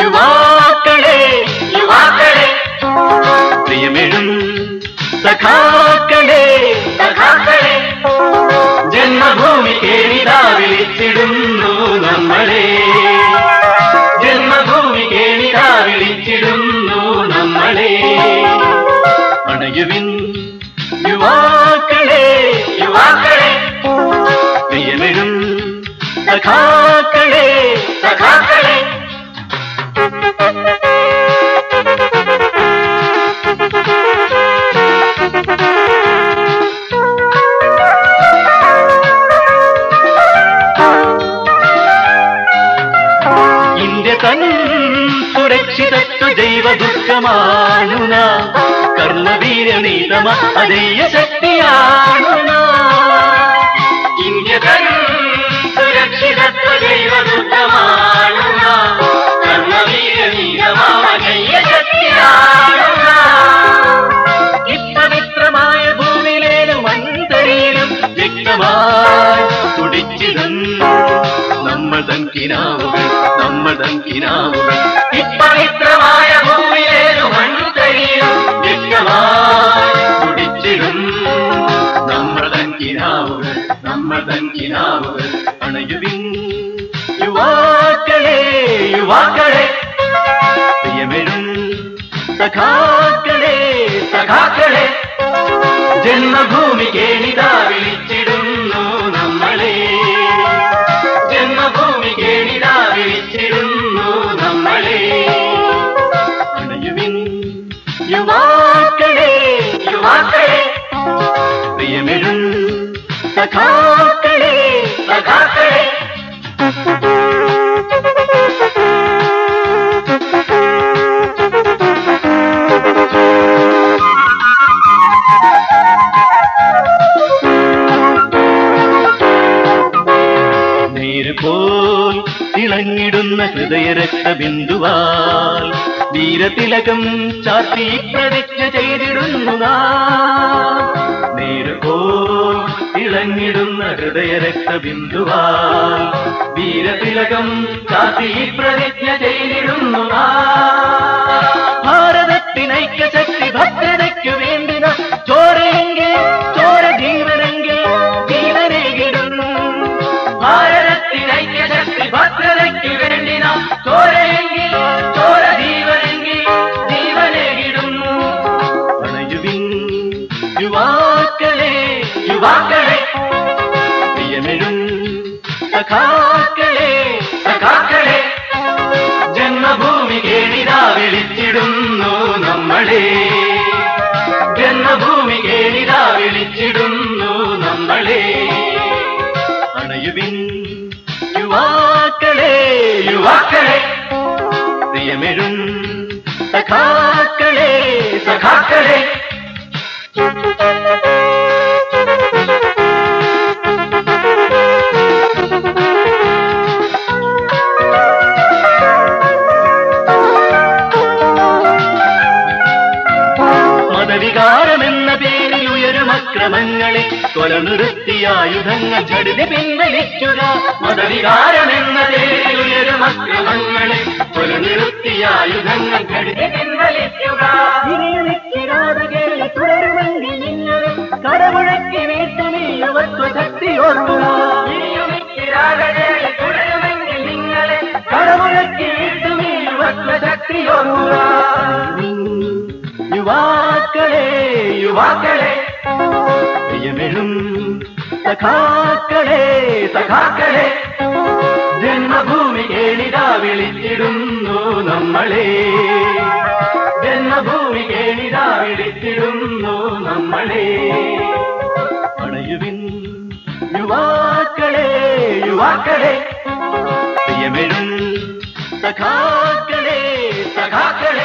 യുവാക്കളെ യുവാക്കളെ പ്രിയമെഴും സഖാക്കളെ സഖാക്കളെ ജന്മഭൂമി കേളിതാ വിളിച്ചിടുന്നു നമ്മളെ ജന്മഭൂമി കേളിതാ വിളിച്ചിടുന്നു നമ്മളെ അണയുവിൻ യുവാക്കളെ യുവാക്കളെ പ്രിയമെഴും സഖാക്കളെ സഖാക്കളെ ഇന്ത്യ തൻ സുരക്ഷിതത്വ ജൈവ ദുഃഖമാണു നാം കർണവീരണീതമ അതേയ ശക്തിയാണു നാം ഇന്ത്യ തൻ സുരക്ഷിതത്വ ജൈവ ദുഃഖമാണു നാം കർണവീരണീതമ അതേയ ശക്തിയാണു നാം ഇപ്പവിത്രമായ ഭൂമിയിലേലും അന്തരീരം വ്യക്തമായി തുടിച്ചിരുന്നു നമ്മൾ തങ്കിനാവുകൾ നമ്മൾ തങ്കിനാവുകൾ ഇപ്പവിത്രമായ ഭൂമിയിലേലും അന്തരീരം വ്യക്തമായി തുടിച്ചിരുന്നു നമ്മൾ തങ്കിനാവുകൾ നമ്മൾ തങ്കിനാവുകൾ അണയുവിൻ യുവാക്കളെ യുവാക്കളെ പ്രിയമെഴും സഖാക്കളെ സഖാക്കളെ ജന്മഭൂമി കേണിതാ വിളിച്ചിടുന്നു നമ്മളെ ജന്മഭൂമി കേണിതാ വിളിച്ചിടുന്നു നമ്മളെ അണയുവിൻ യുവാക്കളെ യുവാക്കളെ പ്രിയമെഴും സഖാക്കളെ സഖാക്കളെ നേരുപോൽ തിളങ്ങിടുന്ന ഹൃദയരക്തബിന്ദുവാൽ വീരതിലകം ചാർത്തി പ്രതിജ്ഞ ചെയ്തിടുന്നു നാം നേരുപോൽ തിളങ്ങിടുന്ന ഹൃദയരക്തബിന്ദുവാൽ വീരതിലകം ചാർത്തി പ്രതിജ്ഞ ചെയ്തിടുന്നു നാം ഭാരതത്തിനൈക്യ ശക്തി ഭദ്രതയ്ക്കു വേണ്ടിന ചോരയെങ്കിൽ ചോര ജീവനെങ്കിൽ ജീവനേകിടുന്നു ഭാരതത്തിനൈക്യ ശക്തി ഭദ്രതയ്ക്ക് വേണ്ടി നാം ചോരയെങ്കിൽ ചോര ജീവനെങ്കിൽ ജീവനേകിടുന്നു അണയുവിൻ യുവാക്കളെ യുവാക്കളെ പ്രിയമെഴും സഖാക്കളെ സഖാക്കളെ ജന്മഭൂമി കേണിതാ വിളിച്ചിടുന്നു നമ്മളെ ജന്മഭൂമി കേണിതാ വിളിച്ചിടുന്നു നമ്മളെ അണയുവിൻ യുവാക്കളെ യുവാക്കളെ പ്രിയമെഴും സഖാക്കളെ സഖാക്കളെ മതവികാരമെന്ന പേരിൽ ഉയരും അക്രമങ്ങളെ കൊല നിർത്തിയ ആയുധങ്ങൾ ജഡിന് പിൻവലിക്കുക മതവികാരമെന്ന പേരിൽ ഉയരും അക്രമങ്ങളെ കൊല നിർത്തിയ ആയുധങ്ങൾ ജഡിന് പിൻവലിക്കുക തുടരുമെങ്കിൽ നിങ്ങൾ കടമുഴക്കി വീട്ടുമീ യുവത്വശക്തി ഓർക്കുക തുടരുമെങ്കിൽ നിങ്ങളെ കടമുഴക്കി വീട്ടുമീ യുവത്വശക്തി ഓർക്കുക യുവാക്കളെ യുവാക്കളെ പ്രിയമെഴും സഖാക്കളെ സഖാക്കളെ ജന്മഭൂമി കേളിതാ വിളിച്ചിടുന്നു നമ്മളെ ജന്മഭൂമി കേളിതാ വിളിച്ചിടുന്നു നമ്മളെ അണയുവിൻ യുവാക്കളെ യുവാക്കളെ പ്രിയമെഴും സഖാക്കളെ സഖാക്കളെ